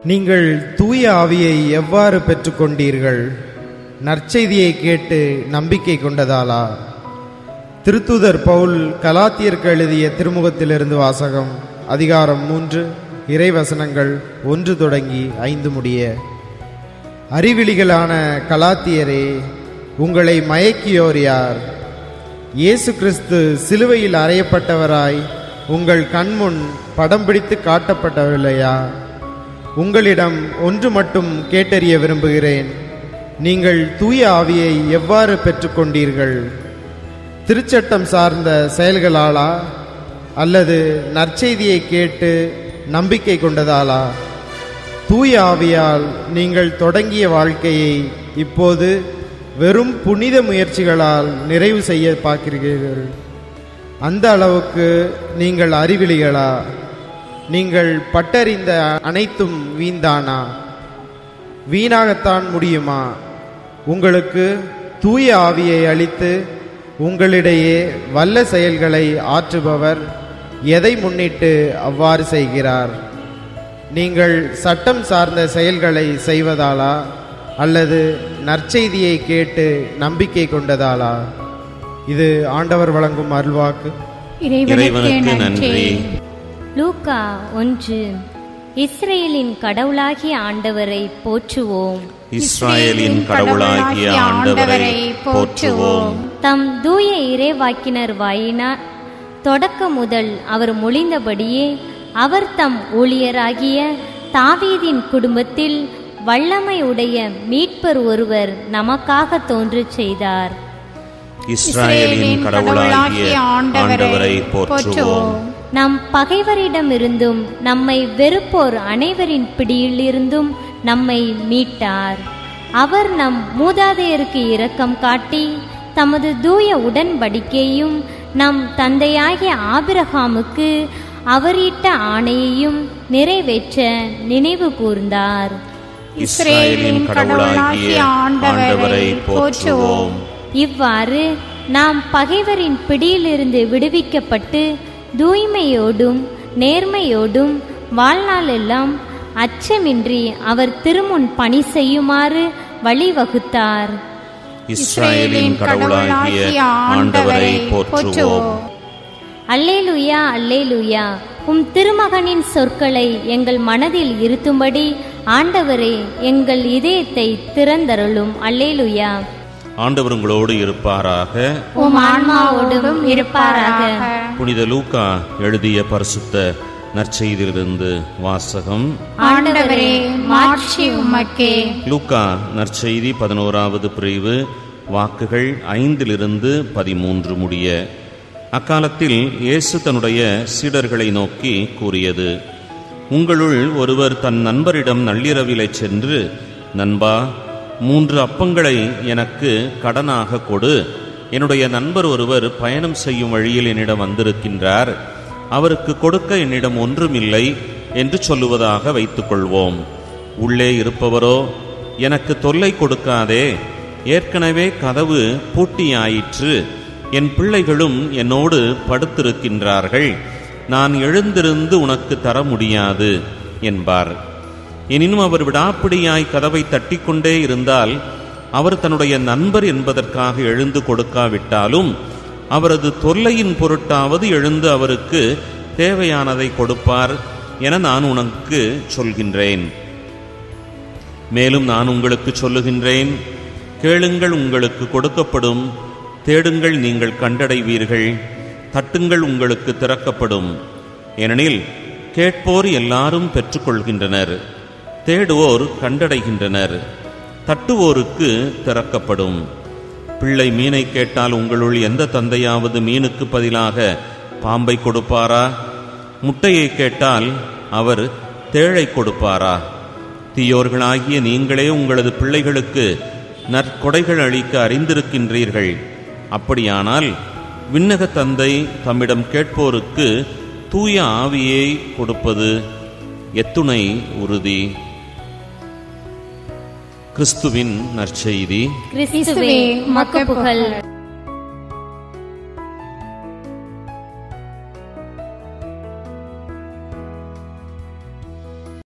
நீங்கள் தூய ஆவியை எவ்வாறு பெற்றுக்கொண்டீர்கள் நற்செய்தியை கேட்டு நம்பிக்கை கொண்டதாலா திருத்தூதர் பவுல் கலாத்தியருக்கு எழுதிய திருமுகத்திலிருந்து வாசகம் அதிகாரம் மூன்று இறைவசனங்கள் ஒன்று தொடங்கி ஐந்து முடிய அறிவிலிகளான கலாத்தியரே உங்களை மயக்கியோர் யார் இயேசு கிறிஸ்து சிலுவையில் அறையப்பட்டவராய் உங்கள் கண்முன் படம் பிடித்து காட்டப்படவில்லையா உங்களிடம் ஒன்று மட்டும் கேட்டறிய விரும்புகிறேன் நீங்கள் தூய ஆவியை எவ்வாறு பெற்றுக்கொண்டீர்கள் திருச்சட்டம் சார்ந்த செயல்களாலா அல்லது நற்செய்தியை கேட்டு நம்பிக்கை கொண்டதாலா தூய ஆவியால் நீங்கள் தொடங்கிய வாழ்க்கையை இப்போது வெறும் புனித முயற்சிகளால் நிறைவு செய்ய பார்க்கிறீர்கள் அந்த அளவுக்கு நீங்கள் அறிவிலிகளா நீங்கள் பட்டறிந்த அனைத்தும் வீண்தானா வீணாகத்தான் முடியுமா உங்களுக்கு தூய ஆவியை அளித்து உங்களிடையே வல்ல செயல்களை ஆற்றுபவர் எதை முன்னிட்டு அவ்வாறு செய்கிறார் நீங்கள் சட்டம் சார்ந்த செயல்களை செய்வதாலா அல்லது நற்செய்தியை கேட்டு நம்பிக்கை கொண்டதாலா இது ஆண்டவர் வழங்கும் அருள்வாக்கு இறைவனுக்கு நன்றி லூக்கா ஒன்று இஸ்ரேலின் கடவுளாகிய ஆண்டவரை போற்றுவோம் இஸ்ராயேலின் கடவுளாகிய ஆண்டவரை போற்றுவோம் தம் தூய இறைவாக்கினர் வாயினார் தொடக்க முதல் அவர் மொழிந்தபடியே அவர் தம் ஊழியராகிய தாவீதின் குடும்பத்தில் வல்லமை உடைய மீட்பர் ஒருவர் நமக்காக தோன்றச் செய்தார் இஸ்ராயேலின் கடவுளாகிய ஆண்டவரை போற்றுவோம் நம் பகைவரிடமிருந்தும் நம்மை வெறுப்போர் அனைவரின் பிடியிலிருந்தும் நம்மை மீட்டார் அவர் நம் மூதாதையருக்கு இரக்கம் காட்டி தமது தூய உடன்படிக்கையும் நம் தந்தையாகிய ஆபிரகாமுக்கு அவரிட்ட ஆணையையும் நிறைவேற்ற நினைவு கூர்ந்தார் இஸ்ராயேலின் கடவுளாகிய ஆண்டவரை போற்றுவோம் இவ்வாறு நாம் பகைவரின் பிடியிலிருந்து விடுவிக்கப்பட்டு தூய்மையோடும் நேர்மையோடும் வாழ்நாளெல்லாம் அச்சமின்றி அவர் திருமுன் பணி செய்யுமாறு வழிவகுத்தார் இஸ்ராயேலின் கடவுளாகிய ஆண்டவரை போற்றுவோம் அல்லேலுயா அல்லேலுயா உம் திருமகனின் சொற்களை எங்கள் மனதில் இருத்தும்படி ஆண்டவரே எங்கள் இதயத்தை திறந்தருளும் அல்லேலுயா ஆண்டவர் உங்களோடு இருப்பாராக உம் ஆன்மாவோடும் இருப்பாராக புனித லூக்கா எழுதிய பரிசுத்த நற்செய்தியிலிருந்து வாசகம் ஆண்டவரே மாட்சி உமக்கே லூக்கா நற்செய்தி பதினோராவது பிரிவு வாக்குகள் ஐந்திலிருந்து பதிமூன்று முடிய அக்காலத்தில் இயேசு தன்னுடைய சீடர்களை நோக்கி கூறியது உங்களுள் ஒருவர் தன் நண்பரிடம் நள்ளிரவிலே சென்று நண்பா மூன்று அப்பங்களை எனக்கு கடனாக கொடு என்னுடைய நண்பர் ஒருவர் பயணம் செய்யும் வழியில் என்னிடம் வந்திருக்கின்றார் அவருக்கு கொடுக்க என்னிடம் ஒன்றுமில்லை என்று சொல்லுவதாக வைத்துக்கொள்வோம் உள்ளே இருப்பவரோ எனக்கு தொல்லை கொடுக்காதே ஏற்கனவே கதவு பூட்டியாயிற்று என் பிள்ளைகளும் என்னோடு படுத்திருக்கின்றார்கள் நான் எழுந்திருந்து உனக்கு தர முடியாது என்பார் எனினும் அவர் விடாப்பிடியாய் கதவை தட்டிக்கொண்டே இருந்தால் அவர் தன்னுடைய நண்பர் என்பதற்காக எழுந்து கொடுக்காவிட்டாலும் அவரது தொல்லையின் பொருட்டாவது எழுந்து அவருக்கு தேவையானதை கொடுப்பார் என நான் உனக்கு சொல்கின்றேன் மேலும் நான் உங்களுக்கு சொல்லுகின்றேன் கேளுங்கள் உங்களுக்கு கொடுக்கப்படும் தேடுங்கள் நீங்கள் கண்டடைவீர்கள் தட்டுங்கள் உங்களுக்கு திறக்கப்படும் ஏனெனில் கேட்போர் எல்லாரும் பெற்றுக்கொள்கின்றனர் தேடுவோர் கண்டடைகின்றனர் தட்டுவோருக்கு திறக்கப்படும் பிள்ளை மீனை கேட்டால் உங்களுள் எந்த தந்தையாவது மீனுக்கு பதிலாக பாம்பை கொடுப்பாரா முட்டையை கேட்டால் அவர் தேழை கொடுப்பாரா தீயோர்களாகிய நீங்களே உங்களது பிள்ளைகளுக்கு நற்கொடைகள் அளிக்க அறிந்திருக்கின்றீர்கள் அப்படியானால் விண்ணக தந்தை தம்மிடம் கேட்போருக்கு தூய ஆவியை கொடுப்பது எத்துணை உறுதி கிறிஸ்துவின் நற்செய்தி கிறிஸ்துவே மக்கு புகழ்